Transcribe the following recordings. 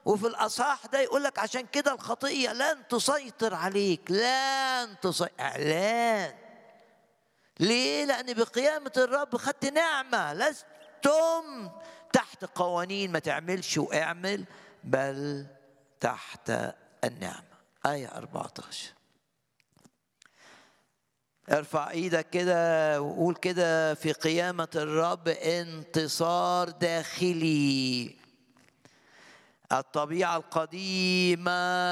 وفي الأصحاح ده يقول لك عشان كده الخطية لن تسيطر عليك لن تسيطر إعلان ليه؟ لأن بقيامة الرب خدت نعمة لستم تحت قوانين ما تعملش واعمل بل تحت النعمة آية 14 ارفع ايدك كده وقول كده في قيامة الرب انتصار داخلي الطبيعة القديمة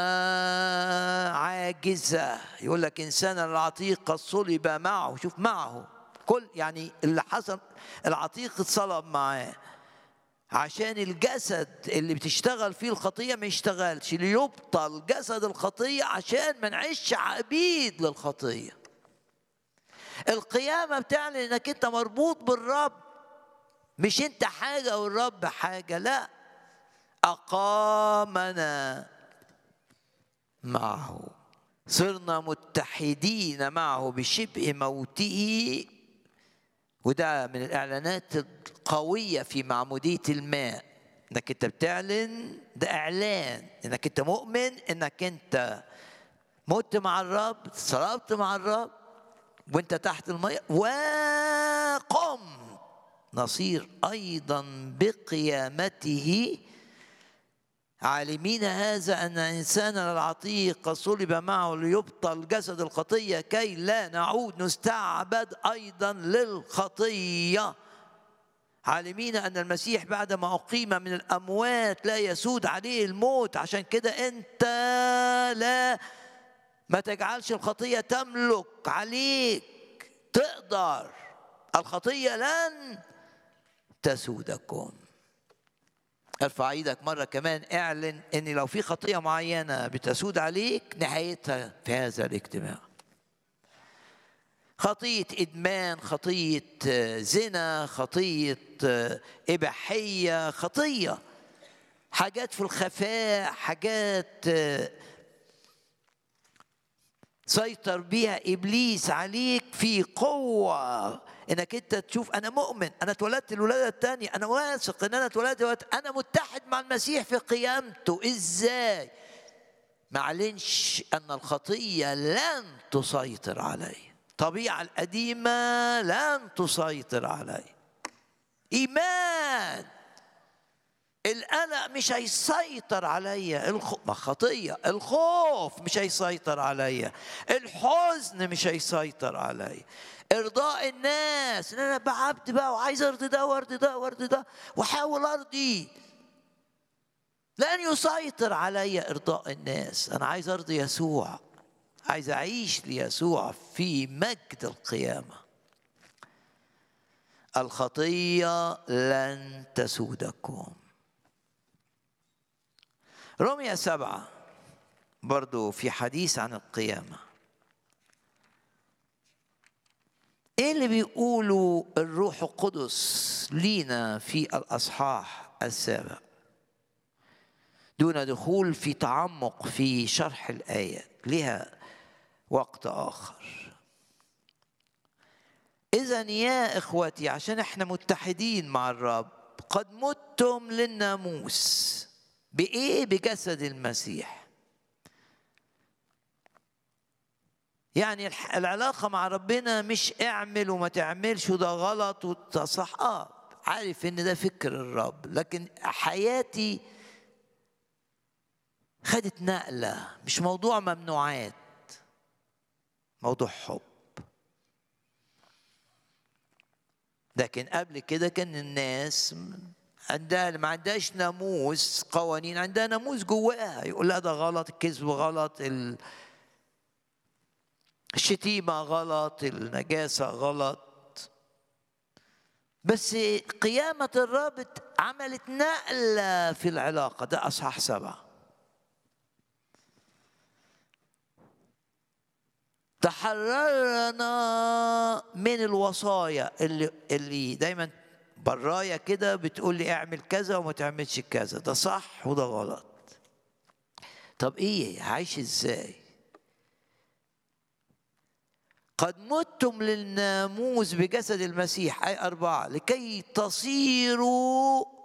عاجزة يقول لك إنسان العتيق قد صلب معه شوف معه كل يعني اللي حصل العتيق اتصلب معاه عشان الجسد اللي بتشتغل فيه الخطية ما يشتغلش ليبطل جسد الخطية عشان ما نعيش عبيد للخطية القيامة بتعلن انك انت مربوط بالرب مش انت حاجة والرب حاجة لا أقامنا معه صرنا متحدين معه بشبه موته وده من الإعلانات القوية في معمودية الماء انك انت بتعلن ده اعلان انك انت مؤمن انك انت مت مع الرب صلبت مع الرب وانت تحت المية وقم نصير ايضا بقيامته عالمين هذا ان انسانا العتيق صلب معه ليبطل جسد الخطيه كي لا نعود نستعبد ايضا للخطيه عالمين ان المسيح بعد ما اقيم من الاموات لا يسود عليه الموت عشان كده انت لا ما تجعلش الخطيه تملك عليك تقدر الخطيه لن تسودكم ارفع ايدك مرة كمان اعلن ان لو في خطية معينة بتسود عليك نهايتها في هذا الاجتماع خطية إدمان خطية زنا خطية إباحية خطية حاجات في الخفاء حاجات سيطر بيها إبليس عليك في قوة انك انت تشوف انا مؤمن انا اتولدت الولاده الثانيه انا واثق ان انا اتولدت انا متحد مع المسيح في قيامته ازاي ما اعلنش ان الخطيه لن تسيطر علي الطبيعه القديمه لن تسيطر علي ايمان القلق مش هيسيطر عليا الخ... ما خطيه الخوف مش هيسيطر عليا الحزن مش هيسيطر عليا ارضاء الناس ان انا بعبد بقى وعايز ارضي ده وارضي ده وارضي ده واحاول ارضي لن يسيطر علي ارضاء الناس انا عايز ارضي يسوع عايز اعيش ليسوع في مجد القيامه الخطيه لن تسودكم رمية سبعة برضو في حديث عن القيامة ايه اللي بيقوله الروح القدس لينا في الاصحاح السابع دون دخول في تعمق في شرح الايه لها وقت اخر اذا يا اخوتي عشان احنا متحدين مع الرب قد متم للناموس بايه بجسد المسيح يعني العلاقة مع ربنا مش اعمل وما تعملش وده غلط وده صح اه عارف ان ده فكر الرب لكن حياتي خدت نقلة مش موضوع ممنوعات موضوع حب لكن قبل كده كان الناس عندها ما عندهاش ناموس قوانين عندها ناموس جواها يقول لا ده غلط الكذب غلط ال... الشتيمة غلط النجاسة غلط بس قيامة الرب عملت نقلة في العلاقة ده أصحاح سبعة تحررنا من الوصايا اللي اللي دايما برايا كده بتقول لي اعمل كذا وما تعملش كذا ده صح وده غلط طب ايه عايش ازاي قد متم للناموس بجسد المسيح أي أربعة لكي تصيروا